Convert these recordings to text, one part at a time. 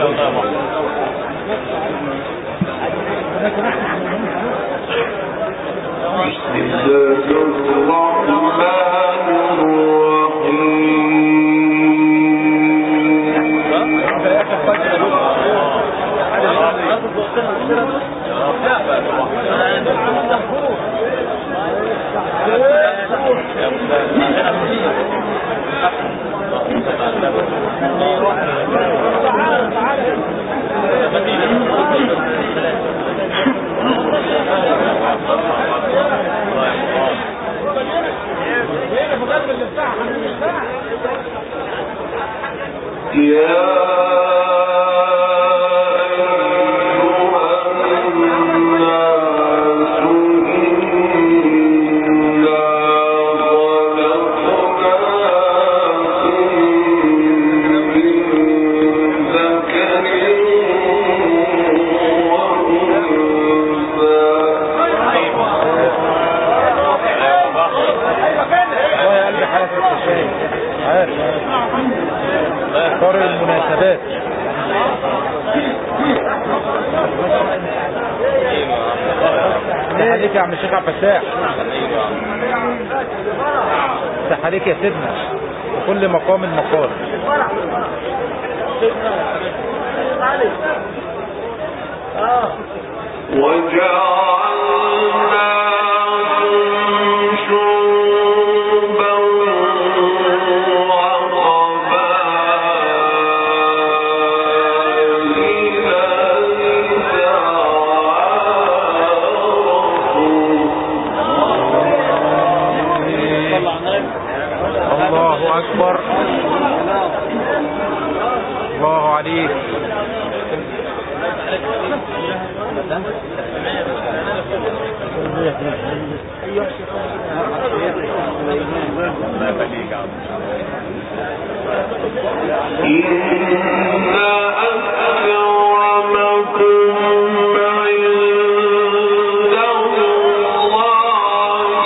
شاء الله يا محمد بسم الله الرحمن الرحيم يا والله يا قلبي حالك التشاي عارف اختار المناسبات صح عليك يا عم الشيخ عبد الفتاح صح عليك يا سيدنا وكل مقام مقال وجعلناهم شعوبا وقبائل الله اكبر الله عليك إن أكرمكم عند الله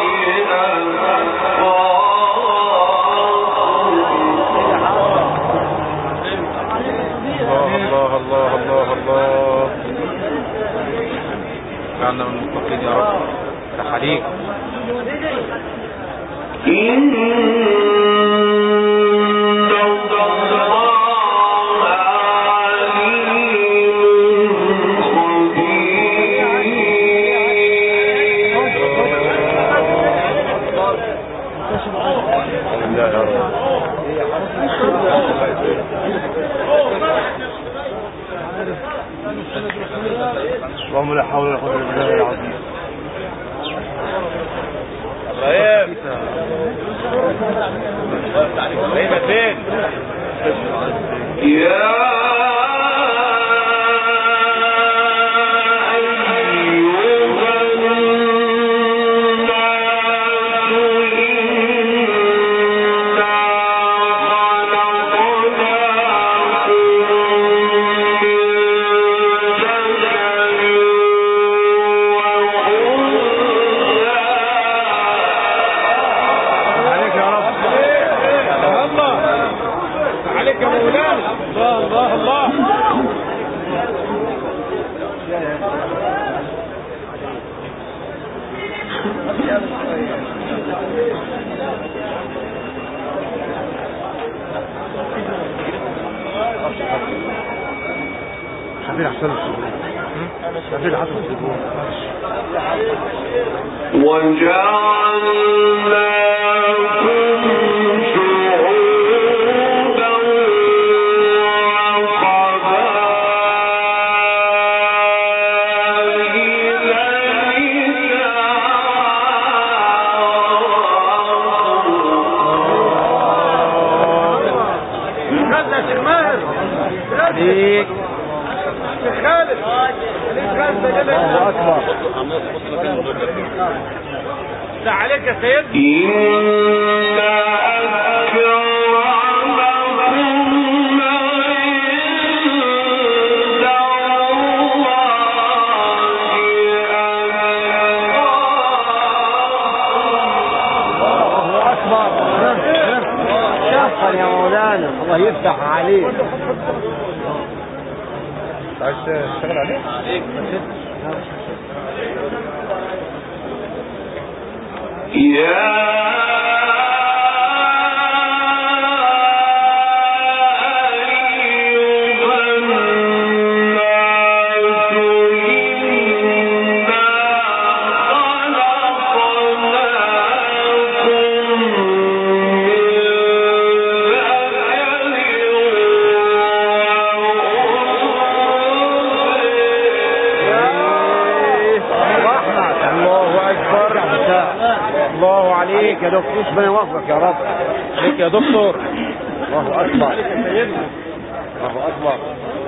الله الله الله الله الله اجعلنا من المتقين يا رب صح عليك إن الله عليم لا يا رب اللهم لا حول ولا قوة الا بالله العظيم ابراهيم ابراهيم فين يا أيها الناس إنا خلقناكم من ذكر وأنثى عليك يا رب الله عليك يا مولانا الله الله الله شبيل احسن شبيل حسن الزبون وجعلناكم شعوبا وقبائل عليك الله اكبر ده عليك يا سيدي إن أكرمكم عند الله أكبر شكرا يا مولانا الله يفتح عليك عايز تشتغل عليه؟ عليك يا أيها الناس إنا خلقناكم من الله اكبر الله عليك يا دكتور ربنا يوفقك يا رب عليك يا دكتور الله اكبر الله اكبر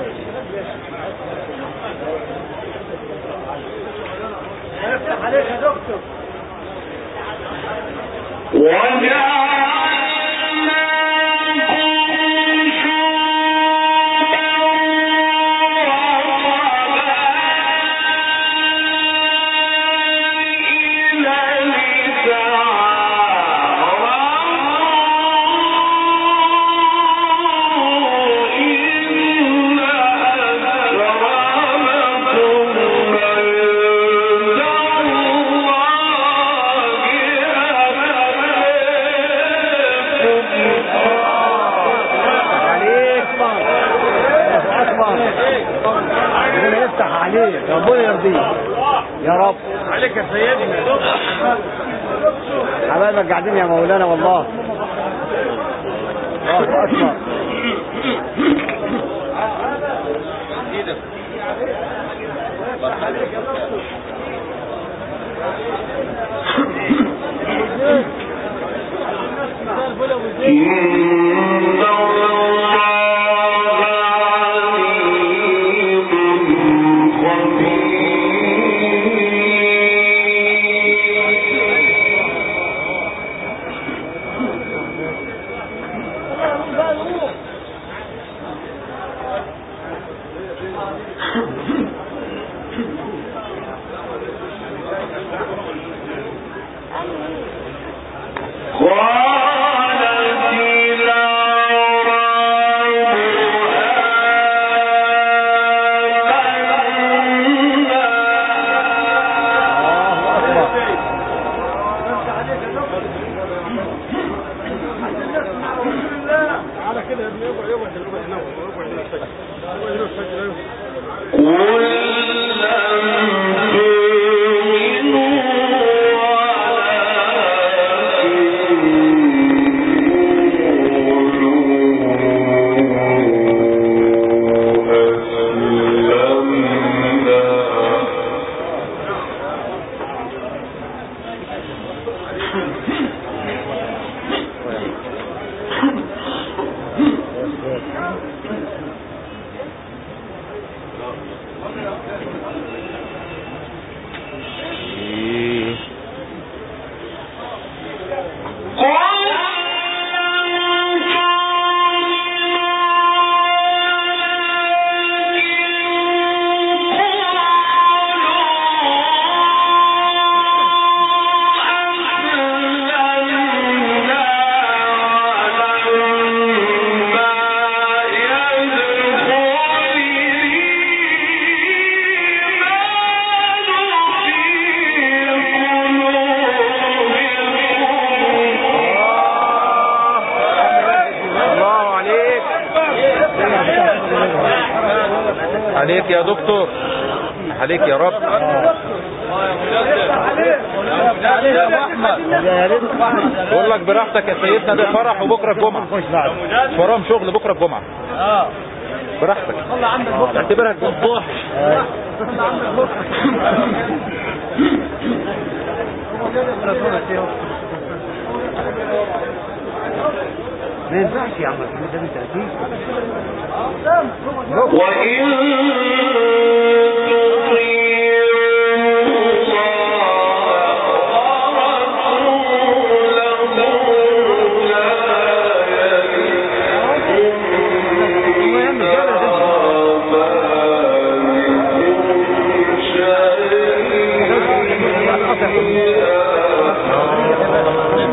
عليك الله اكبر ربنا يفتح عليك ربنا يرضيك يا رب عليك يا سيدنا حبايبك قاعدين يا مولانا والله الله اكبر ايدك إن الله عليم خبير قالت الله اكبر على كده يا ابني يقعد يقعد يقعد هنا يقعد هنا السجن يقعد هنا السجن قل لم تؤمنوا الله عليك عليك يا دكتور عليك يا رب يا ريت بقول لك براحتك يا سيدنا ده فرح وبكره الجمعه خش بعد فرام شغل بكره الجمعه براحتك اعتبرها الجمعه ما ينفعش يا عم الحمد ده من 30 وإن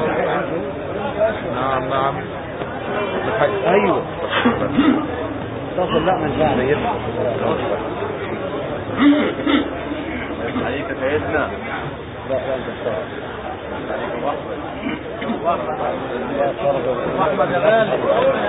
نعم نعم ايوه تصل لا ما ينفعش عليك سيدنا لا لا انت بتشتغل. احمد يا غالي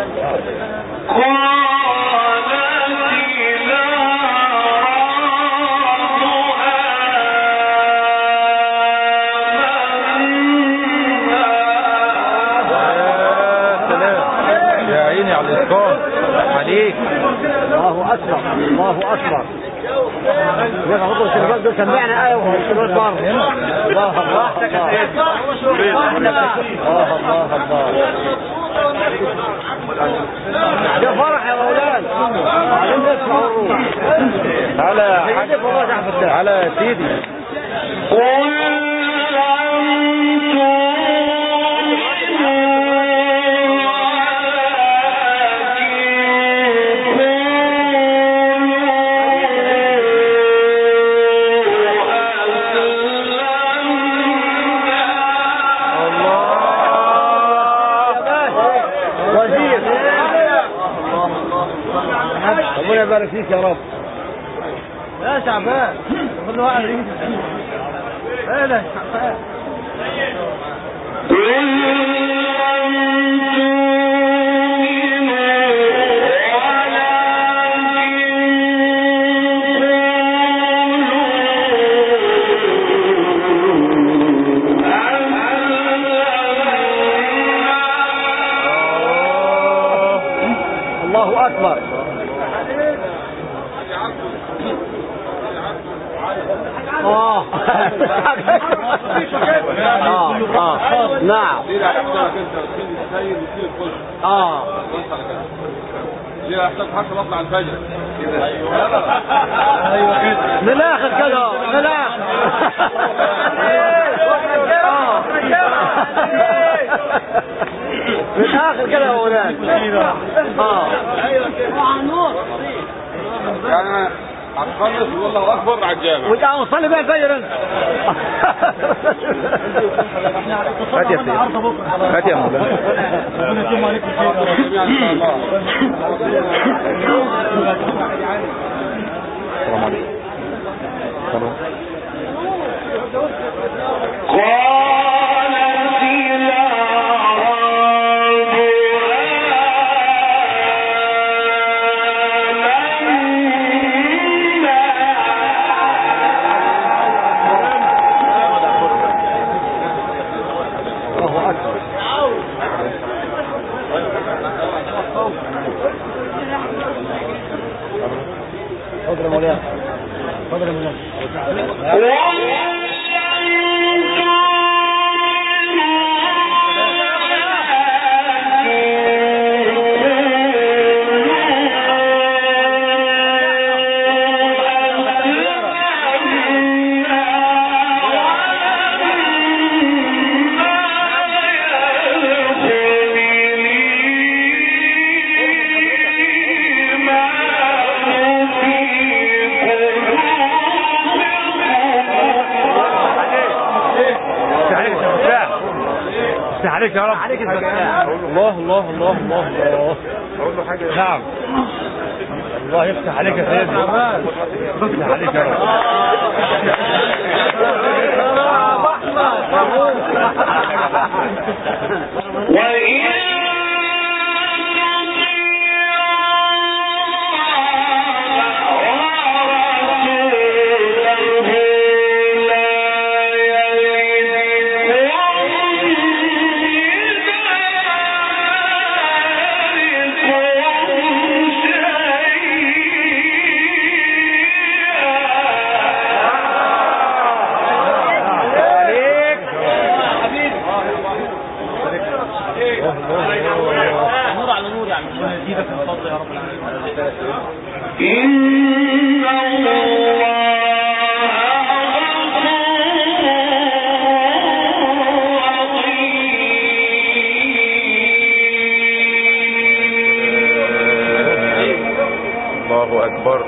يا عيني على الإتقان عليك الله اكبر الله اكبر يا اخي خطوه الشباب دول سمعنا ايه وهو الشباب بره الله الله الله الله الله ده فرح يا مولانا عايزين نسمع الروح على سيدك والله يا عبد الفتاح على سيدي وزير ربنا يبارك فيك يا رب يا شعبان كل واحد يجي ايه ده شعبان الله اكبر اه اه اه نعم ليه هيحصلك انت وتسيب السيد وتسيب الكل اه ليه هيحصلك حتى بطلع الفجر من الاخر كده من الاخر آه. من الاخر كده يا مولانا اه يعني انا هتخلص والله اكبر على الجامع وانت عم تصلي بقى الفجر انت هات يا سيدي هات يا مولانا جميعا ان شاء الله السلام عليكم سلام الله اكبر تفضل يا مولانا تفضل يا مولانا افتح عليك يا رب عليك الفتاح الله الله الله الله الله اقول له حاجه نعم الله يفتح عليك يا سيدي يفتح عليك يا رب عليك نور على نور يعني ربنا يزيدك من فضل يا رب العالمين الله اكبر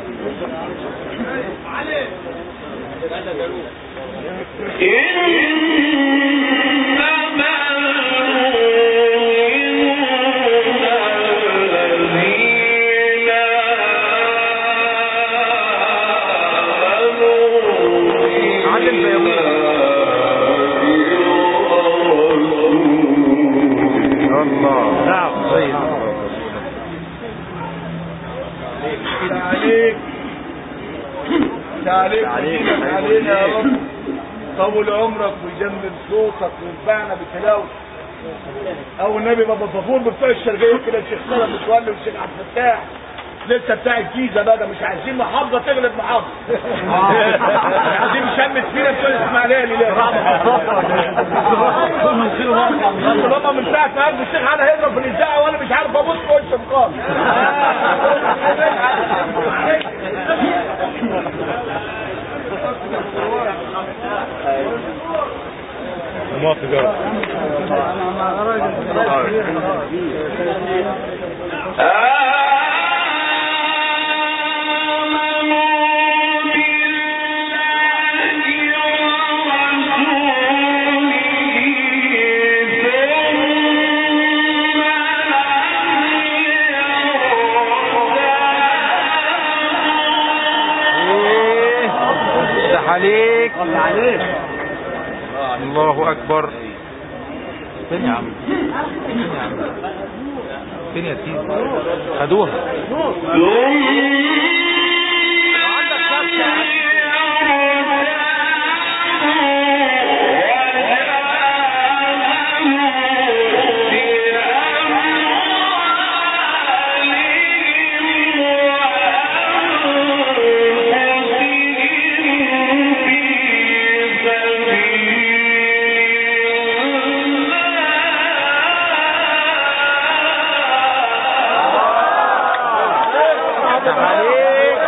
إنما المؤمنون الذين آمنوا علم الله نعم طيب عليك عليك عليك علينا يا رب طول عمرك ويجمل صوتك وينفعنا بتلاوتك او النبي بابا فافور بتوع الشرقيه كده الشيخ سلام متولي والشيخ عبد الفتاح لسه بتاع الجيزه بقى ده مش عايزين محافظه تغلب محافظه عايزين نشمت فينا بتوع الاسماعيليه لله بابا من ساعه ما قلب الشيخ على هيضرب في الاذاعه وانا مش عارف ابص في وشه خالص موافق يا رب افتح عليك الله اكبر فين يا عم فين يا عم فين يا سيدي خدوها افتح عليك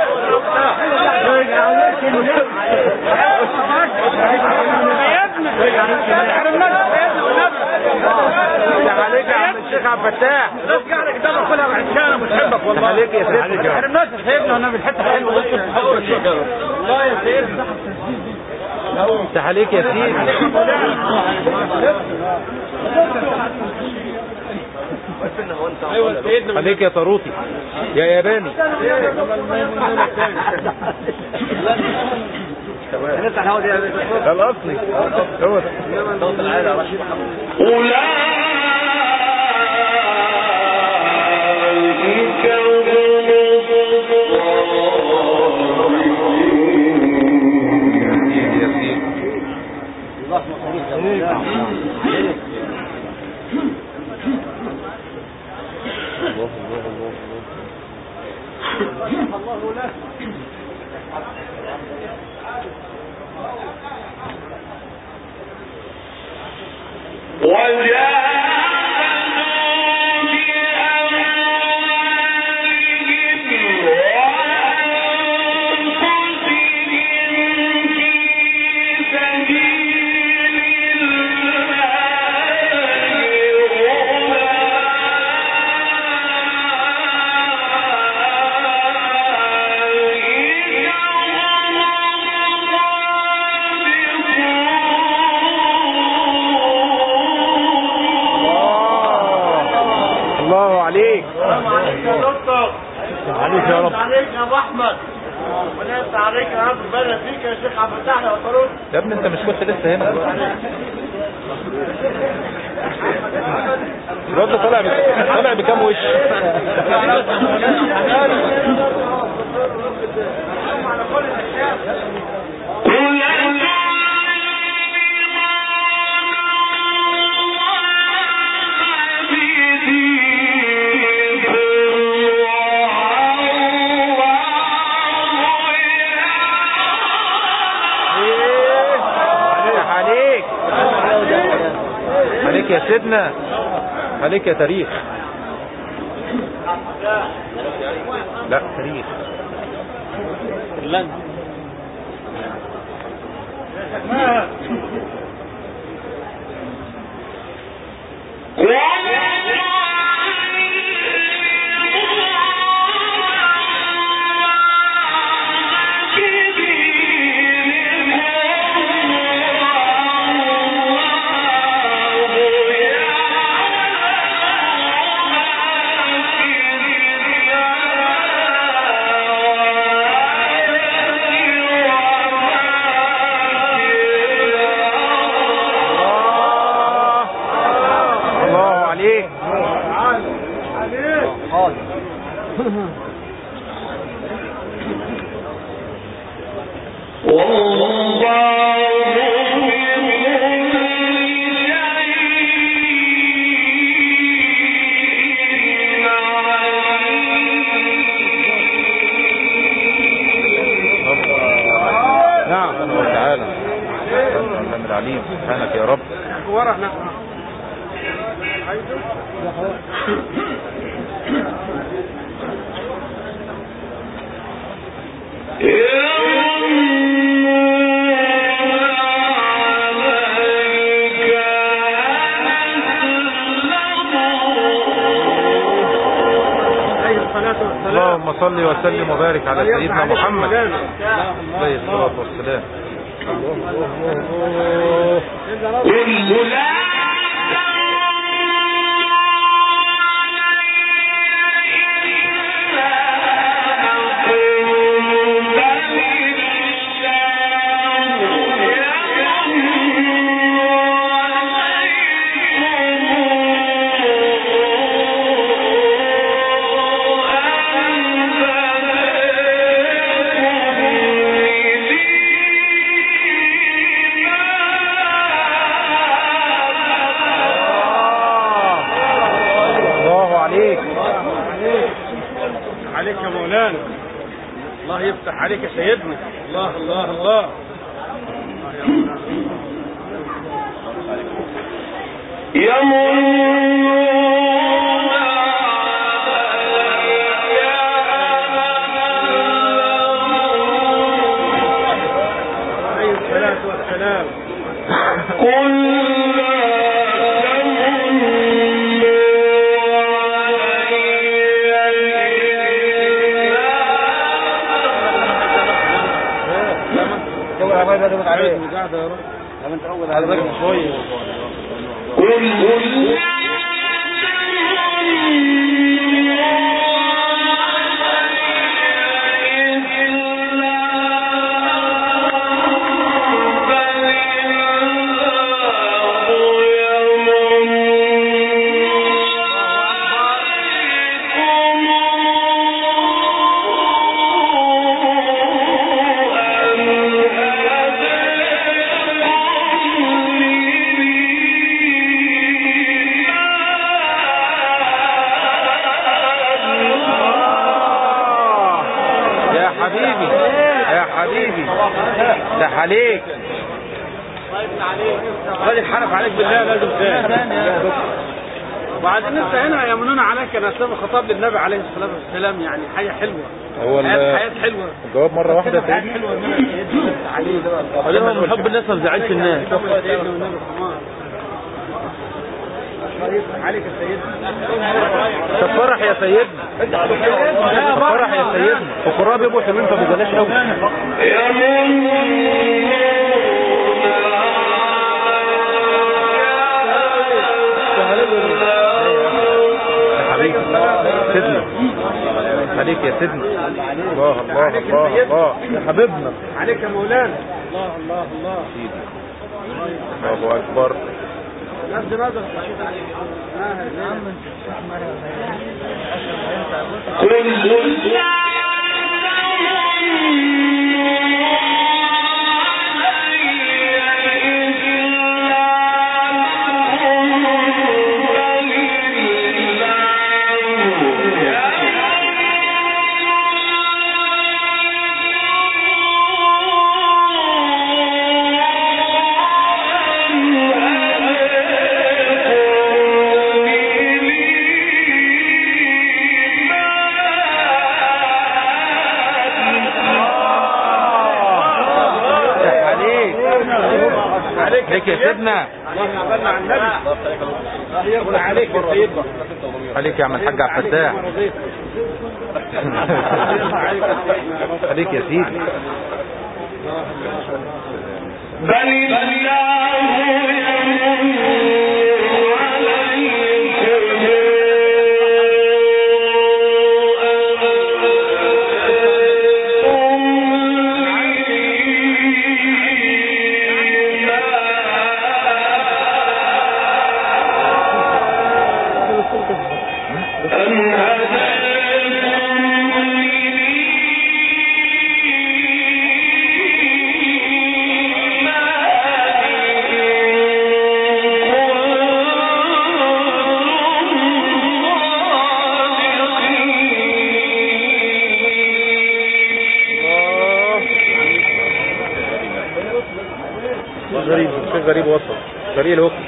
افتح عليك يا عم الشيخ عبد الفتاح افتح عليك يا سيدي حرمناش سيدنا والنبي الحته حلوه والله يا سيدنا افتح عليك يا سيدي ايوه سيدنا عليك يا طاروطي يا ياباني نفتح الهوا دي ده الاصلي هو ده. أولئك هم يا سيدي الله عليك عليك يا رب عليك يا ابو احمد وناس عليك يا رب بارك فيك يا شيخ عبد الفتاح يا طارق يا ابني انت مش كنت لسه هنا الواد ده طالع ب- طالع بكام وش عليك عليك عليك يا سيدنا عليك يا تاريخ لا تاريخ وَالْعَالِمُ نعم سبحانه وتعالى سبحان العليم سبحانك يا رب اللهم صل وسلم وبارك على سيدنا محمد عليه الصلاة والسلام الله عليك عليك يا مولانا الله يفتح عليك يا سيدنا الله الله الله عليه الصلاة والسلام دور على الراجل دور عليه قاعدة يا رب لما انت عود على الراجل شويه يا حبيبي يا حبيبي ده عليك راجل حلف عليك بالله لازم تاني وبعدين انت هنا يمنون عليك انا اسلام خطاب للنبي عليه الصلاه والسلام يعني حياه حلوه هو ال- حياه حياه حلوه الجواب مرة واحدة حياه سيدنا حلوه ان انا سيدنا عليه ده هو من حب الناس ما بزعلش الناس سيدنا والنبي كمان الله يفتح عليك يا سيدنا طب فرح يا سيدنا طب فرح يا سيدنا فقراء بيبقوا حلوين فببلاش قوي يا حبيبي سيدنا عليك يا سيدنا الله الله الله الله يا حبيبنا عليك يا مولانا الله الله الله سيدي الله اكبر نفس نظرك يا شيخ ماهر يا عليك عليك يا سيدنا اللهم صل على النبي الله يرضى عليك يا سيدنا عليك يا عم الحاج عبد الفتاح عليك يا سيدي أن هداكم غريب شيخ غريب وصل فريق الحكم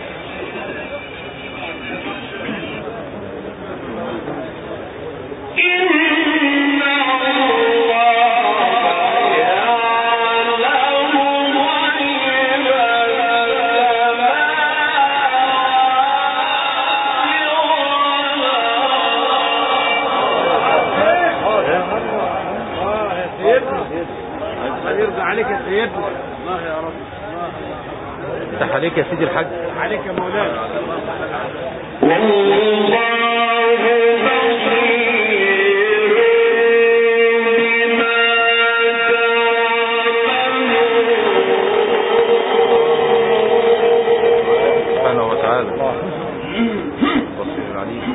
اه يا سيدنا الله يرضى عليك يا سيدنا الله يا رب الله افتح عليك يا سيدي الحاج عليك يا مولانا سبحانه وتعالى بصير العليم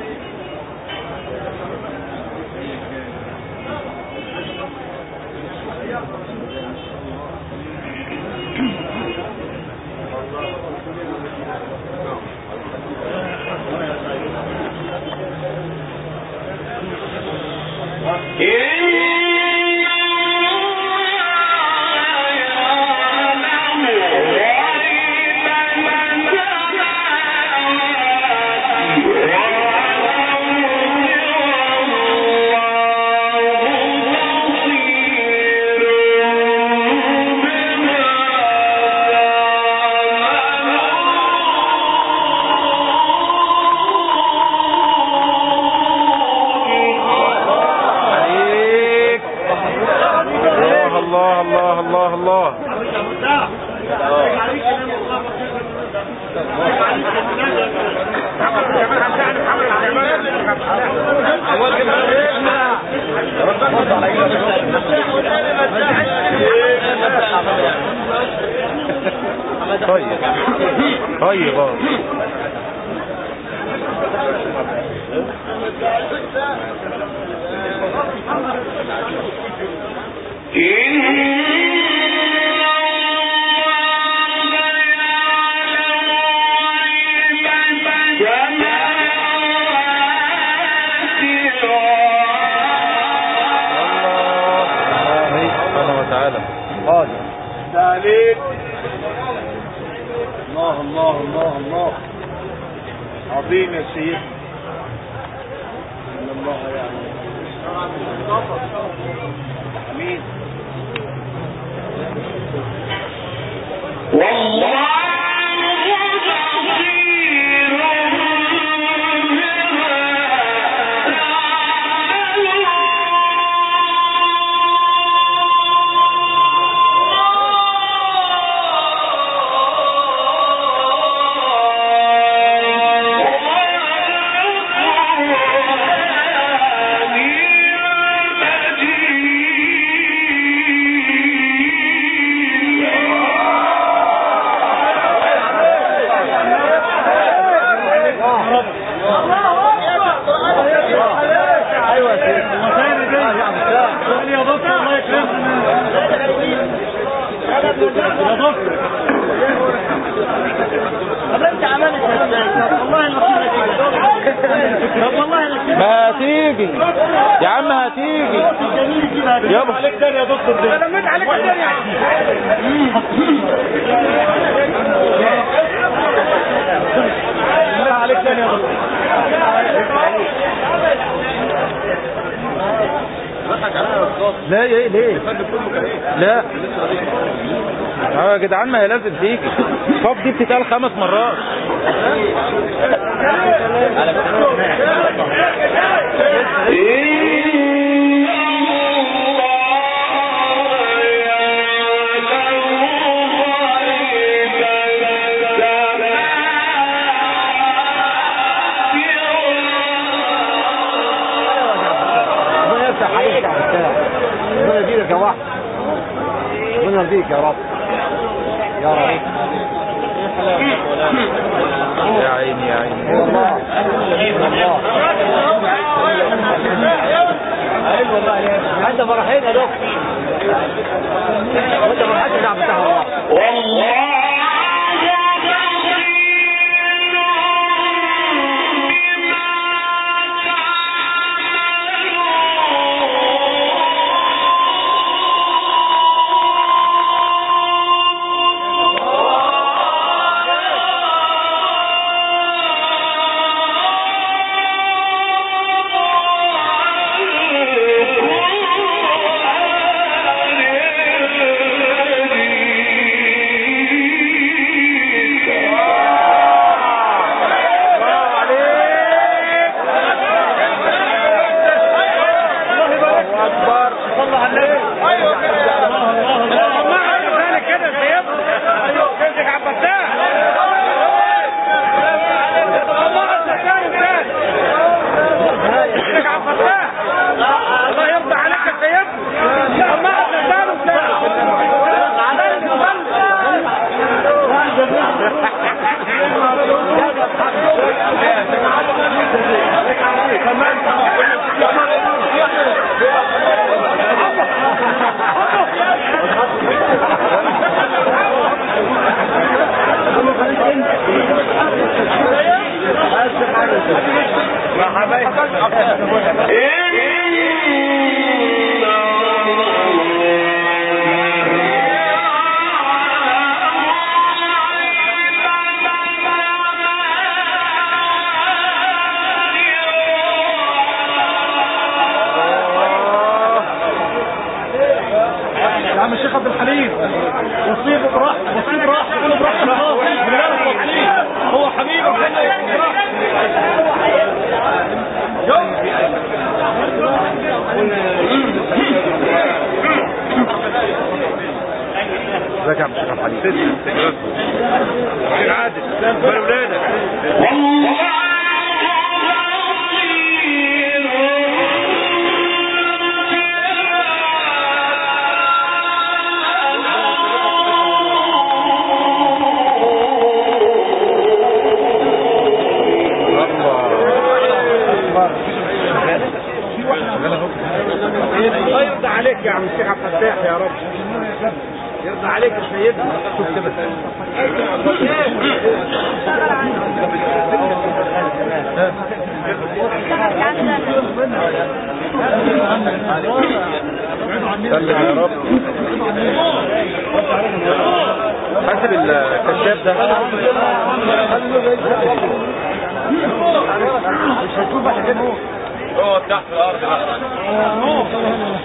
عليك الله الله الله الله الله طيب طيب اه الله سبحانه وتعالى قادر عليك الله الله الله الله عظيم يا سيدنا ان الله يعني امين ايوه يا سيدي يا دكتور الله يكرمك يا دكتور طب انت عملت ازاي؟ والله نصيبك طب والله نصيبك ما هتيجي يا عم هتيجي يابا عليك تاني يا دكتور ده انا ميت عليك تاني بالله عليك تاني يا دكتور لا ايه ليه لا اه يا جدعان ما هي لازم تيجي قاف دي بتتقال خمس مرات ربنا يفتح عليك يا حسام ربنا يزيدك يا واحد ربنا يرضيك يا رب يا رب يا عيني يا عيني والله والله انت فرحين يا دكتور وانت فرحان الشعب بتاعها والله عم الشيخ عبد الحليم وصيب براح وصيب براح يقول براح اهو من غير التصليب هو حبيبي محمد براح ازيك يا عم الشيخ عبد الحليم الشيخ عادل بل ولادك الله يرضى عليك يا عم الشيخ عبد الفتاح يا رب يرضى عليك يا سيدنا شوف كده سلم يا رب حاسب الكشاف ده اقعد تحت الارض بقى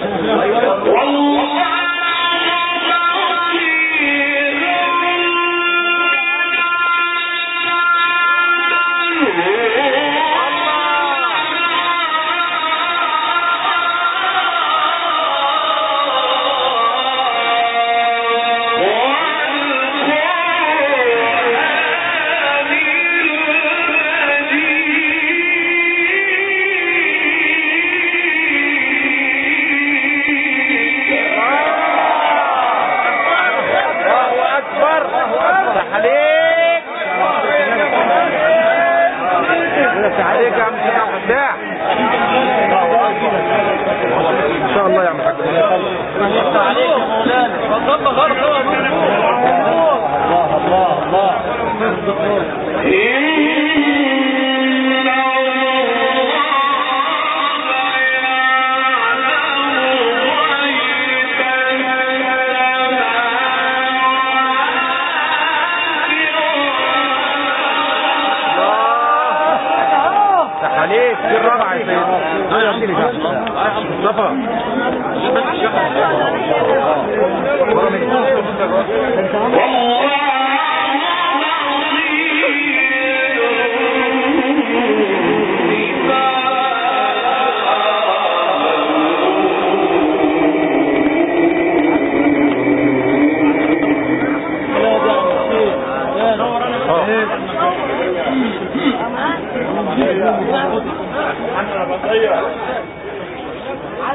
الله اكبر صح عليك صح عليك يا عم الشيخ عبد الفتاح ان شاء الله يا عم الحاج الله الله الله صح عليك دي الرابعه يا سيدي مصطفى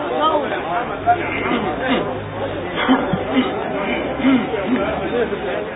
Thank you.